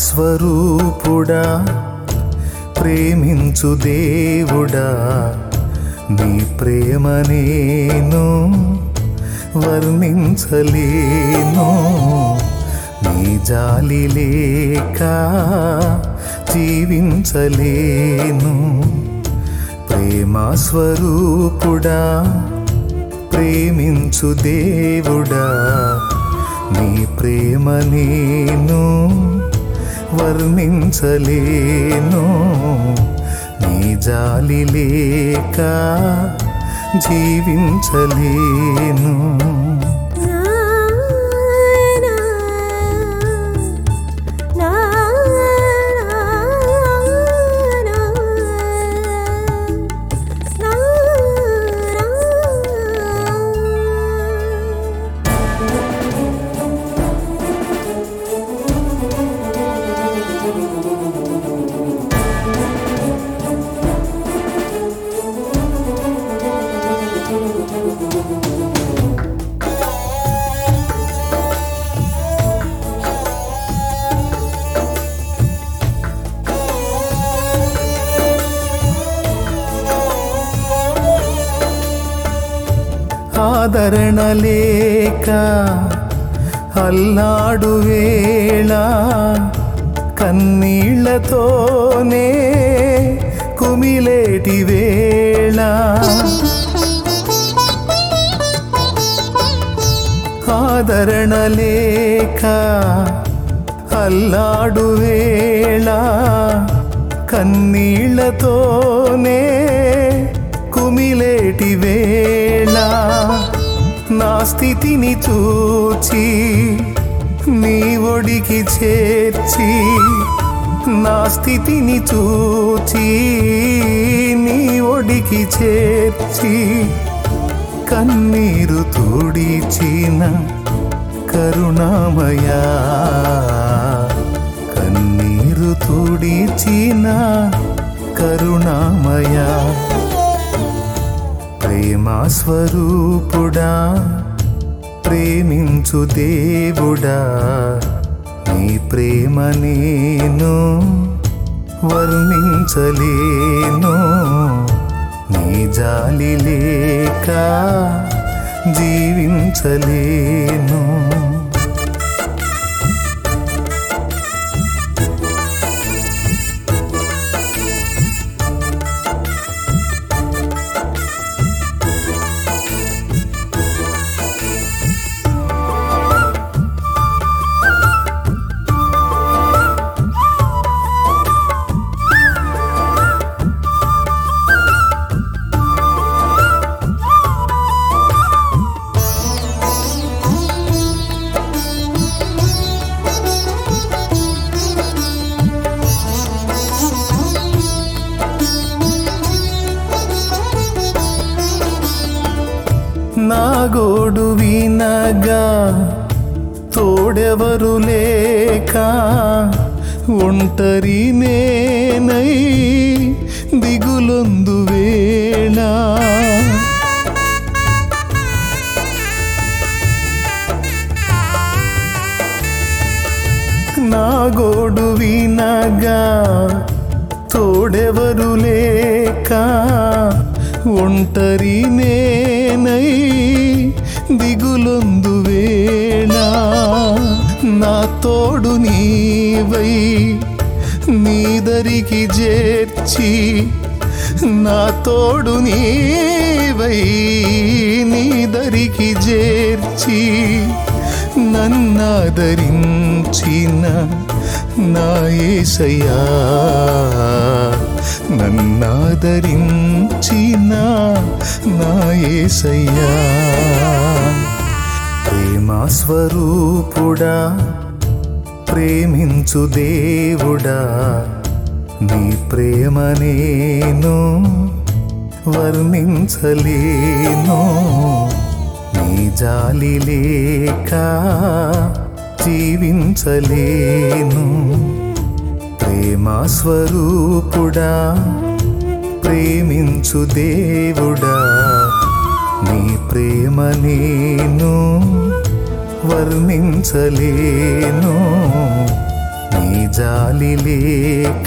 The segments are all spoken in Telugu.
స్వరూపుడా ప్రేమించు దేవుడా నీ ప్రేమ నేను వర్ణించలేను నీ జాలి లేక జీవించలేను ప్రేమ స్వరూపుడా ప్రేమించు దేవుడా నీ ప్రేమ నేను వర్ణించలేను నీ జాలి లేక జీవించలేను ఆదరణ లేక అల్లాడు వేళ కన్నీళ్లతోనే కుమిలేటి వేళ ఆదరణ లేక అల్లాడు వేళ కన్నీళ్లతోనే కుమిలేటి వేళ నా స్థితిని చూచి నీ ఒడికి చేర్చి నా స్థితిని చూచి నీ ఒడికి చేర్చి కన్నీరు తుడిచిన కరుణామయా కన్నీరు తుడిచిన కరుణామయా ప్రేమ స్వరూపుడా ప్రేమించు దేవుడా నీ ప్రేమ నేను వర్ణించలేను నీ జాలి లేక జీవించలేను నా గోడు వినగా తోడెవరు లేక ఒంటరి నేనై దిగులొందు వేళ నా గోడు వినగా తోడెవరు లేక ఒంటరి నేనై దిగులొందు వేళ నా తోడు నీవై నీదరికి చేర్చి నా తోడు నీవై నీదరికి చేర్చి నన్నాదరించిన నా ఏసయ్యా నన్నాదరించిన నా ఏసయ్యా ప్రేమ స్వరూపుడా ప్రేమించు దేవుడా నీ ప్రేమ నేను వర్ణించలేను నీ జాలి లేక జీవించలేను ప్రేమ స్వరూపుడా ప్రేమించు దేవుడా నీ ప్రేమ నేను వర్ణించలేను నీ జాలి లేక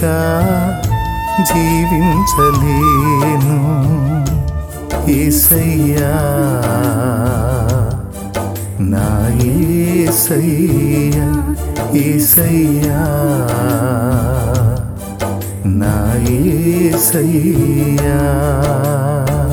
జీవించలేను ఏసయ్యా నా ఏసయ్యా ఏసయ్యా నా ఏసయ్యా